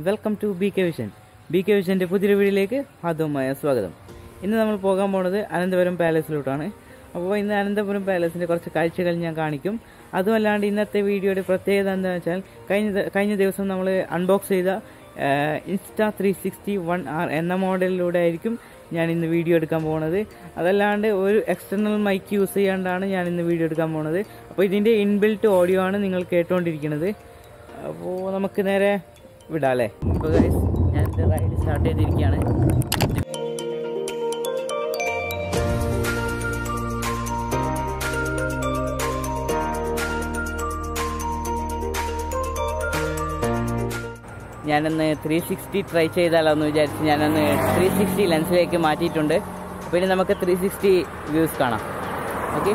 welcome to B K vision B K വിഷൻ്റെ പുതിയൊരു വീഡിയോയിലേക്ക് ആദ്യമായ സ്വാഗതം ഇന്ന് നമ്മൾ പോകാൻ പോണത് അനന്തപുരം പാലസിലോട്ടാണ് അപ്പോൾ ഇന്ന് അനന്തപുരം പാലസിൻ്റെ കുറച്ച് കാഴ്ചകൾ ഞാൻ കാണിക്കും അതുമല്ലാണ്ട് ഇന്നത്തെ വീഡിയോയുടെ പ്രത്യേകത എന്താണെന്ന് വെച്ചാൽ കഴിഞ്ഞ ദ- കഴിഞ്ഞ ദിവസം നമ്മൾ അൺബോക്സ് ചെയ്ത Insta three sixty one R എന്ന മോഡലിലൂടെ ആയിരിക്കും ഞാൻ ഇന്ന് വീഡിയോ എടുക്കാൻ പോകുന്നത് അതല്ലാണ്ട് ഒരു എക്സ്റ്റർണൽ മൈക്ക് യൂസ് ചെയ്യാണ്ടാണ് ഞാൻ ഇന്ന് വീഡിയോ എടുക്കാൻ പോകുന്നത് അപ്പോൾ ഇതിൻ്റെ ഇൻബിൽറ്റ് ഓഡിയോ ആണ് നിങ്ങൾ കേട്ടുകൊണ്ടിരിക്കുന്നത് അപ്പോൾ നമുക്ക് നേരെ വിടാം അല്ലേ അപ്പോൾ ഗൈസ് ഞാൻ എൻ്റെ റൈഡ് സ്റ്റാർട്ട് ചെയ്തിരിക്കുകയാണ് ഞാനൊന്ന് ത്രീ സിക്സ്റ്റി ട്രൈ ചെയ്താലോ എന്ന് വിചാരിച്ച് ഞാനൊന്ന് ത്രീ സിക്സ്റ്റി ലെൻസിലേക്ക് മാറ്റിയിട്ടുണ്ട് അപ്പോൾ ഇനി നമുക്ക് ത്രീ സിക്സ്റ്റി വ്യൂസ് കാണാം ഓക്കെ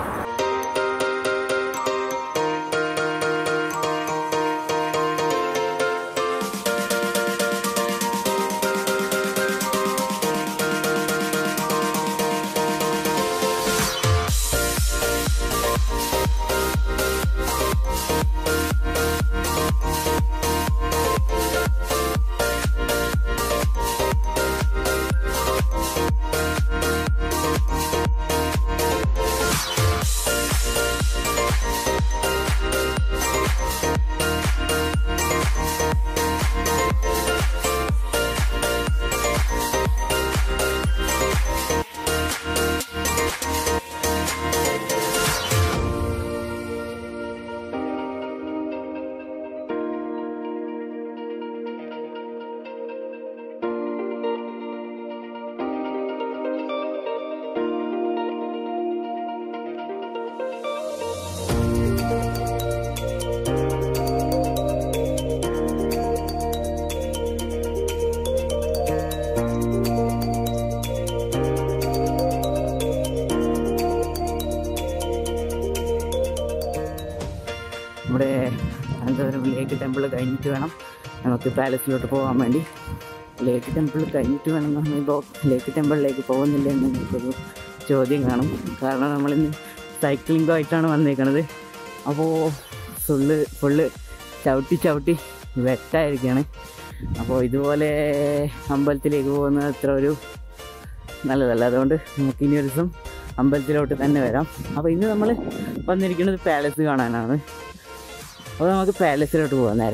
നമ്മുടെ അനന്തപുരം ലേക്ക് ടെമ്പിൾ കഴിഞ്ഞിട്ട് വേണം നമുക്ക് പാലസിലോട്ട് പോകാൻ വേണ്ടി ലേക്ക് ടെമ്പിൾ കഴിഞ്ഞിട്ട് വേണം എന്ന് പറയുമ്പോൾ ലേക്ക് ടെമ്പിളിലേക്ക് പോകുന്നില്ല എന്ന് നിങ്ങൾക്കൊരു ചോദ്യം കാണും കാരണം നമ്മളിന്ന് സൈക്ലിംഗുമായിട്ടാണ് വന്നേക്കണത് അപ്പോൾ ഫുള്ള് ഫുള്ള് ചവിട്ടി ചവിട്ടി വെട്ടായിരിക്കുകയാണ് അപ്പോൾ ഇതുപോലെ അമ്പലത്തിലേക്ക് പോകുന്നത് അത്ര ഒരു നല്ലതല്ല അതുകൊണ്ട് നമുക്ക് ഇനി ഒരു ദിവസം അമ്പലത്തിലോട്ട് തന്നെ വരാം അപ്പോൾ ഇന്ന് നമ്മൾ വന്നിരിക്കുന്നത് പാലസ് കാണാനാണ് അപ്പോൾ നമുക്ക് പാലസിലോട്ട് പോകാം നേരെ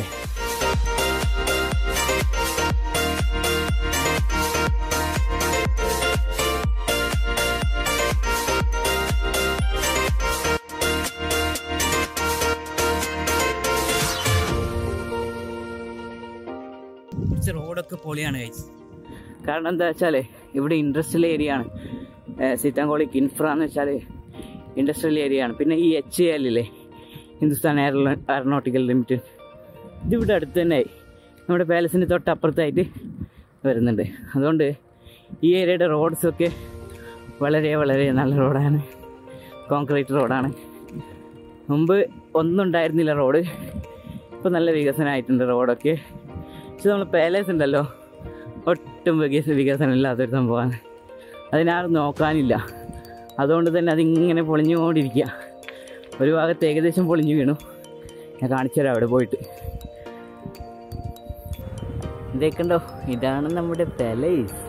റോഡൊക്കെ പൊളിയാണ് കഴിച്ച് കാരണം എന്താ വെച്ചാൽ ഇവിടെ ഇൻഡസ്ട്രിയൽ ഏരിയ ആണ് സീതാങ്കോളി കിൻഫ്ര എന്ന് വെച്ചാൽ ഇൻഡസ്ട്രിയൽ ഏരിയ ആണ് പിന്നെ ഈ എച്ച് എ ഇല്ലേ ഹിന്ദുസ്ഥാൻ എയർ എയറോനോട്ടിക്കൽ ലിമിറ്റഡ് ഇതിവിടെ അടുത്ത് തന്നെ നമ്മുടെ പാലസിൻ്റെ തൊട്ടപ്പുറത്തായിട്ട് വരുന്നുണ്ട് അതുകൊണ്ട് ഈ ഏരിയയുടെ റോഡ്സൊക്കെ വളരെ വളരെ നല്ല റോഡാണ് കോൺക്രീറ്റ് റോഡാണ് മുമ്പ് ഒന്നും ഉണ്ടായിരുന്നില്ല റോഡ് ഇപ്പോൾ നല്ല വികസനമായിട്ടുണ്ട് റോഡൊക്കെ പക്ഷെ നമ്മൾ പാലേസ് ഉണ്ടല്ലോ ഒട്ടും വികസ വികസനം ഇല്ലാത്തൊരു സംഭവമാണ് അതിനാരും നോക്കാനില്ല അതുകൊണ്ട് തന്നെ അതിങ്ങനെ പൊളിഞ്ഞുകൊണ്ടിരിക്കുക ഒരു ഭാഗത്ത് ഏകദേശം പൊളിഞ്ഞു വീണു ഞാൻ കാണിച്ചു തരാം അവിടെ പോയിട്ട് ഇതേക്കണ്ടോ ഇതാണ് നമ്മുടെ പാലേസ്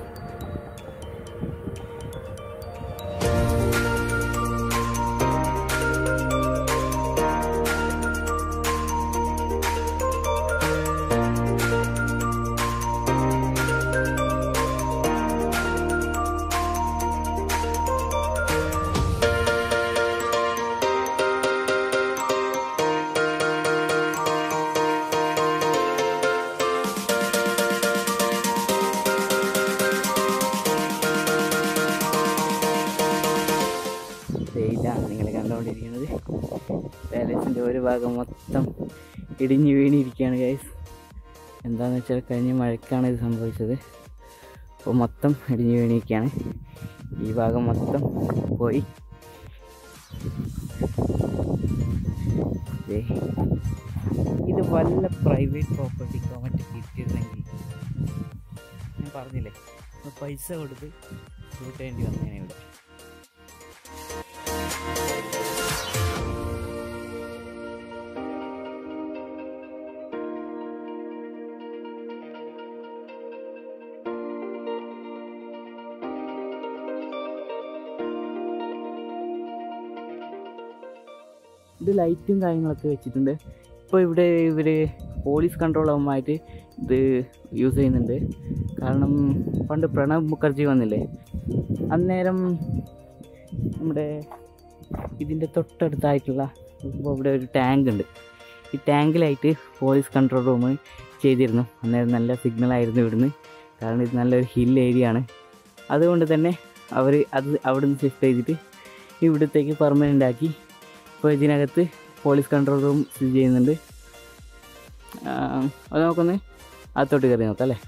ദേ ഇതാണ് നിങ്ങൾ കണ്ടുകൊണ്ടിരിക്കുന്നത് പാലസിൻ്റെ ഒരു ഭാഗം മൊത്തം ഇടിഞ്ഞു വീണിരിക്കുകയാണ് ഗൈസ് എന്താണെന്ന് വെച്ചാൽ കഴിഞ്ഞ മഴക്കാണ് ഇത് സംഭവിച്ചത് അപ്പോൾ മൊത്തം ഇടിഞ്ഞു വീണിരിക്കുകയാണ് ഈ ഭാഗം മൊത്തം പോയി ദേ, ഇത് വല്ല പ്രൈവറ്റ് പ്രോപ്പർട്ടിക്കോ മറ്റു കിട്ടിയിരുന്നെങ്കിൽ ഞാൻ പറഞ്ഞില്ലേ അപ്പോൾ പൈസ കൊടുത്ത് കൂട്ടേണ്ടി വന്നേനെ ഇവിടെ ഇത് ലൈറ്റും കാര്യങ്ങളൊക്കെ വെച്ചിട്ടുണ്ട് ഇപ്പോൾ ഇവിടെ ഇവർ പോലീസ് കൺട്രോളുമായിട്ട് ഇത് യൂസ് ചെയ്യുന്നുണ്ട് കാരണം പണ്ട് പ്രണബ് മുഖർജി വന്നില്ലേ അന്നേരം നമ്മുടെ ഇതിൻ്റെ തൊട്ടടുത്തായിട്ടുള്ള ഇപ്പോൾ ഇവിടെ ഒരു ടാങ്ക് ഉണ്ട് ഈ ടാങ്കിലായിട്ട് പോലീസ് കൺട്രോൾ റൂം ചെയ്തിരുന്നു അന്നേരം നല്ല സിഗ്നലായിരുന്നു ഇവിടുന്ന് കാരണം ഇത് നല്ലൊരു ഹിൽ ഏരിയ ആണ് അതുകൊണ്ട് തന്നെ അവർ അത് അവിടെ നിന്ന് ഷിഫ്റ്റ് ചെയ്തിട്ട് ഇവിടത്തേക്ക് പെർമനൻ്റ് ആക്കി ഇപ്പോൾ ഇതിനകത്ത് പോലീസ് കൺട്രോൾ റൂം സ്ഥിതി ചെയ്യുന്നുണ്ട് ആ, അത് നമുക്കൊന്ന് അകത്തോട്ട് കയറി നോക്കാം അല്ലേ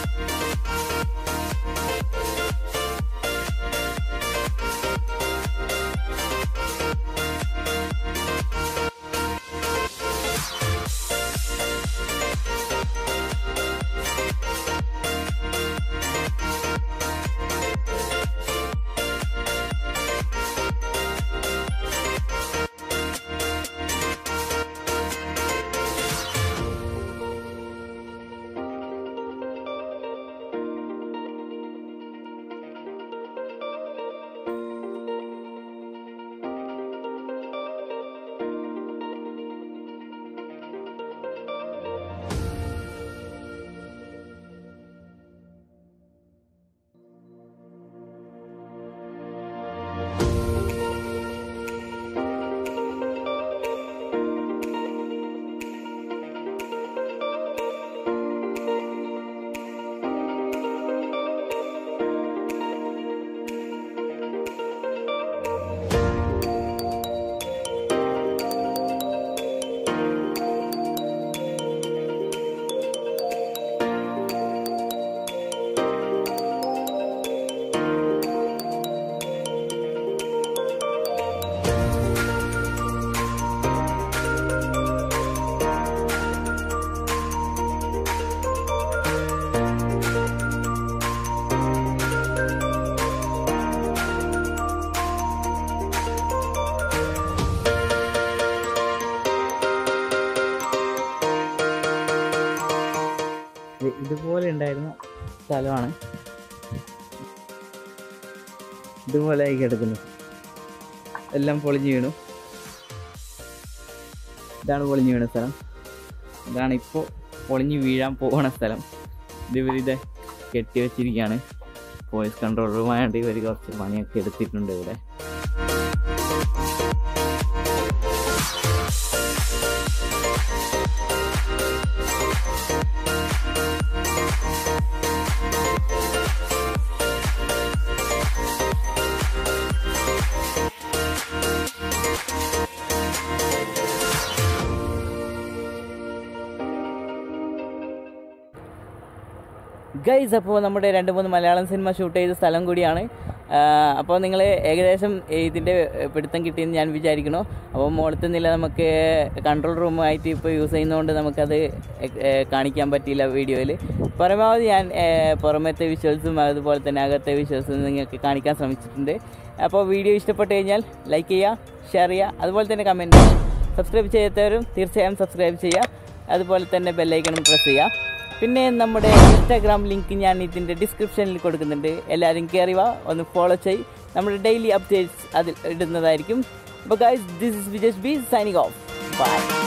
ഇത് ഇതുപോലെ ഉണ്ടായിരുന്ന സ്ഥലമാണ് ഇതുപോലെ ആയി കിടക്കുന്നു എല്ലാം പൊളിഞ്ഞു വീണു ഇതാണ് പൊളിഞ്ഞു വീണ സ്ഥലം ഇതാണ് ഇപ്പോൾ പൊളിഞ്ഞു വീഴാൻ പോകുന്ന സ്ഥലം ഇത് ഇവരിത് കെട്ടി വെച്ചിരിക്കുകയാണ് വോയിസ് കൺട്രോൾ റൂമായതുകൊണ്ട് ഇവർ കുറച്ച് പണിയൊക്കെ എടുത്തിട്ടുണ്ട് ഇവിടെ ഗൈസ് അപ്പോൾ നമ്മുടെ രണ്ട് മൂന്ന് മലയാളം സിനിമ ഷൂട്ട് ചെയ്ത സ്ഥലം കൂടിയാണ് അപ്പോൾ നിങ്ങൾ ഏകദേശം ഇതിൻ്റെ പിടുത്തം കിട്ടിയെന്ന് ഞാൻ വിചാരിക്കുന്നു അപ്പോൾ മുകളത്തെ നില നമുക്ക് കൺട്രോൾ റൂമായിട്ട് ഇപ്പോൾ യൂസ് ചെയ്യുന്നതുകൊണ്ട് നമുക്കത് ഏഹ്, കാണിക്കാൻ പറ്റിയില്ല വീഡിയോയിൽ പരമാവധി ഞാൻ ഏഹ്, പുറമത്തെ വിഷ്വൽസും അതുപോലെ തന്നെ അകത്തെ വിഷ്വൽസും നിങ്ങൾക്ക് കാണിക്കാൻ ശ്രമിച്ചിട്ടുണ്ട് അപ്പോൾ വീഡിയോ ഇഷ്ടപ്പെട്ട് കഴിഞ്ഞാൽ ലൈക്ക് ചെയ്യുക ഷെയർ ചെയ്യുക അതുപോലെ തന്നെ കമൻറ്റ് ചെയ്യുക സബ്സ്ക്രൈബ് ചെയ്യാത്തവരും തീർച്ചയായും സബ്സ്ക്രൈബ് ചെയ്യുക അതുപോലെ തന്നെ ബെല്ലൈക്കണും പ്രസ് ചെയ്യുക പിന്നെ നമ്മുടെ ഇൻസ്റ്റാഗ്രാം ലിങ്ക് ഞാൻ ഇതിൻ്റെ ഡിസ്ക്രിപ്ഷനിൽ കൊടുക്കുന്നുണ്ട് എല്ലാവരും കയറി വാ ഒന്ന് ഫോളോ ചെയ് നമ്മുടെ ഡെയിലി അപ്ഡേറ്റ്സ് അതിൽ ഇടുന്നതായിരിക്കും അപ്പോൾ guys this is Vijas B signing off by